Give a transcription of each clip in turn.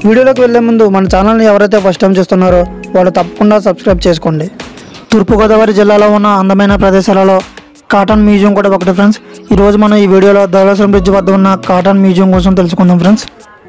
వీడియోలోకి వెళ్ళే ముందు మన ఛానల్ని ఎవరైతే ఫస్ట్ టైం చూస్తున్నారో వాళ్ళు తప్పకుండా సబ్స్క్రైబ్ చేసుకోండి తూర్పుగోదావరి జిల్లాలో ఉన్న అందమైన ప్రదేశాలలో కాటన్ మ్యూజియం కూడా ఒకటి ఫ్రెండ్స్ ఈరోజు మనం ఈ వీడియోలో ధవళేశ్వరం బ్రిడ్జ్ వద్ద ఉన్న కాటన్ మ్యూజియం కోసం తెలుసుకుందాం ఫ్రెండ్స్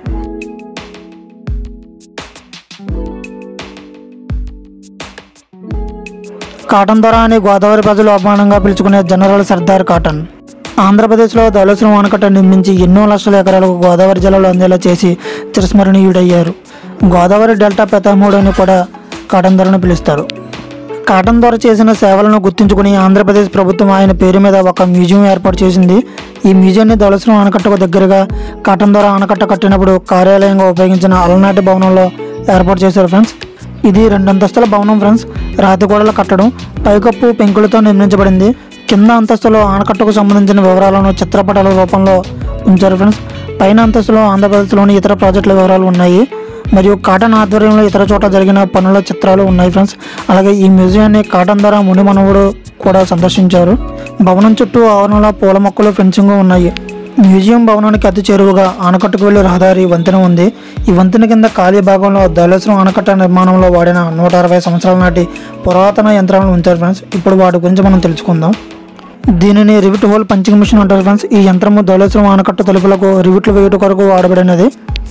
కాటన్ ధర అని గోదావరి ప్రజలు అభిమానంగా పిలుచుకునే జనరల్ సర్దార్ కాటన్ ఆంధ్రప్రదేశ్లో ధవళేశ్వరం ఆనకట్ట నిర్మించి ఎన్నో లక్షల ఎకరాలకు గోదావరి జిల్లాలో అందేలా చేసి చిరస్మరణీయుడయ్యారు గోదావరి డెల్టా పెతామూడు అని కూడా కాటన్ ధరను పిలుస్తారు కాటన్ ద్వారా చేసిన సేవలను గుర్తుంచుకుని ఆంధ్రప్రదేశ్ ప్రభుత్వం ఆయన పేరు మీద ఒక మ్యూజియం ఏర్పాటు చేసింది ఈ మ్యూజియాన్ని ధవళేశ్వరం ఆనకట్టకు దగ్గరగా కాటన్ ద్వారా ఆనకట్ట కట్టినప్పుడు కార్యాలయంగా ఉపయోగించిన అలనాటి భవనంలో ఏర్పాటు చేశారు ఫ్రెండ్స్ ఇది రెండు అంతస్తుల భవనం ఫ్రెండ్స్ రాతి గోడల కట్టడం పైకప్పు పెంకులతో నిర్మించబడింది కింద అంతస్తులో ఆనకట్టకు సంబంధించిన వివరాలను చిత్రపటాల రూపంలో ఉంచారు ఫ్రెండ్స్ పైన అంతస్తులో ఆంధ్రప్రదేశ్లోని ఇతర ప్రాజెక్టుల వివరాలు ఉన్నాయి మరియు కాటన్ ఆధ్వర్యంలో ఇతర చోట్ల జరిగిన పనుల చిత్రాలు ఉన్నాయి ఫ్రెండ్స్ అలాగే ఈ మ్యూజియాన్ని కాటన్ ధర మునిమనవుడు కూడా సందర్శించారు భవనం చుట్టూ ఆవరణలో పూల మొక్కలు ఫెన్సింగ్ ఉన్నాయి మ్యూజియం భవనానికి అతి చేరువగా ఆనకట్టుకు వెళ్లే రహదారి వంతెన ఉంది ఈ వంతెన కింద ఖాళీ భాగంలో ధవళేశ్వరం ఆనకట్ట నిర్మాణంలో వాడిన నూట అరవై సంవత్సరాల నాటి పురాతన యంత్రాలను ఉంచారు ఫ్రెండ్స్ ఇప్పుడు వాటి గురించి మనం తెలుసుకుందాం దీనిని రివిట్ హోల్ పంచింగ్ మిషన్ అంటారు ఫ్రెండ్స్ ఈ యంత్రము ధవళేశ్వరం ఆనకట్ట తలుపులకు రివిట్లు వేయుట కొరకు వాడబడినది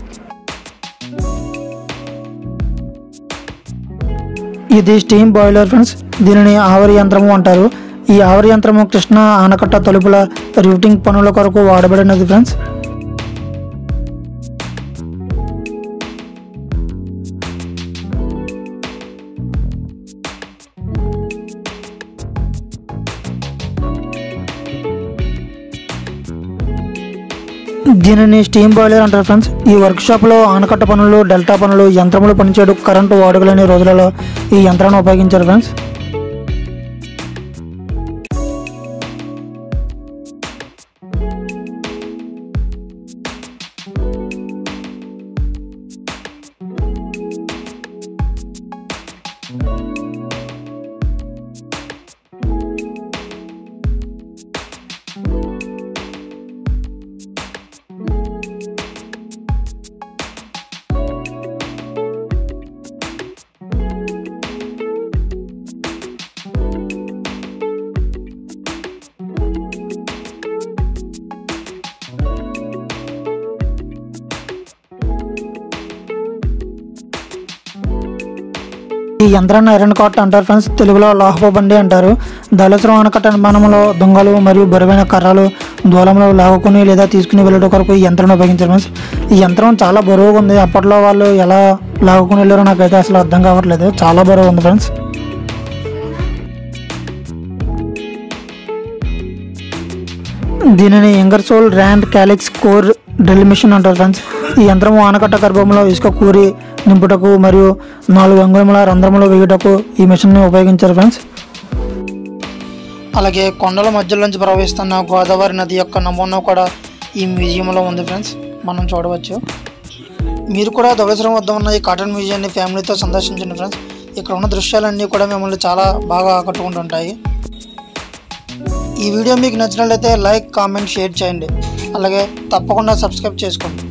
ఇది స్టీమ్ బాయిలర్ ఫ్రెండ్స్ దీనిని ఆవరి యంత్రము అంటారు ఈ ఆవరి యంత్రము కృష్ణ ఆనకట్ట తలుపుల రివిటింగ్ పనుల కొరకు వాడబడినది ఫ్రెండ్స్ దీనిని స్టీమ్ బాయిలర్ అంటారు ఫ్రెండ్స్ ఈ వర్క్షాప్లో ఆనకట్ట పనులు డెల్టా పనులు యంత్రములు పనిచేయడం కరెంటు వాడుకలేని రోజులలో ఈ యంత్రాన్ని ఉపయోగించారు ఫ్రెండ్స్ ఈ యంత్రాన్ని ఐరన్ కాట్ అంటారు ఫ్రెండ్స్ తెలుగులో లాహప బండి అంటారు దళసరం ఆనకట్ట నిర్మాణంలో దొంగలు మరియు బరువైన కర్రలు దూలంలో లాగుకుని లేదా తీసుకుని వెళ్ళడం కొరకు ఈ యంత్రాన్ని ఉపయోగించారు ఫ్రెండ్స్ ఈ యంత్రం చాలా బరువుగా ఉంది అప్పట్లో వాళ్ళు ఎలా లాగుకుని వెళ్ళారో నాకైతే అసలు అర్థం కావట్లేదు చాలా బరువు ఉంది ఫ్రెండ్స్ దీనిని Ingersoll Rand calyx core drill machine అంటారు ఫ్రెండ్స్ ఈ యంత్రం ఆనకట్ట గర్భంలో ఇసుక కూరి నింపుటకు మరియు నాలుగు అంగుళముల రంధ్రములు వేయుటకు ఈ మిషన్ని ఉపయోగించారు ఫ్రెండ్స్ అలాగే కొండల మధ్యలోంచి ప్రవహిస్తున్న గోదావరి నది యొక్క నమూనా కూడా ఈ మ్యూజియంలో ఉంది ఫ్రెండ్స్ మనం చూడవచ్చు మీరు కూడా ధవళేశ్వరం వద్ద ఉన్న ఈ కాటన్ మ్యూజియాన్ని ఫ్యామిలీతో సందర్శించండి ఫ్రెండ్స్ ఇక్కడ ఉన్న దృశ్యాలన్నీ కూడా మిమ్మల్ని చాలా బాగా ఆకట్టుకుంటుంటాయి ఈ వీడియో మీకు నచ్చినట్లయితే లైక్ కామెంట్ షేర్ చేయండి అలాగే తప్పకుండా సబ్స్క్రైబ్ చేసుకోండి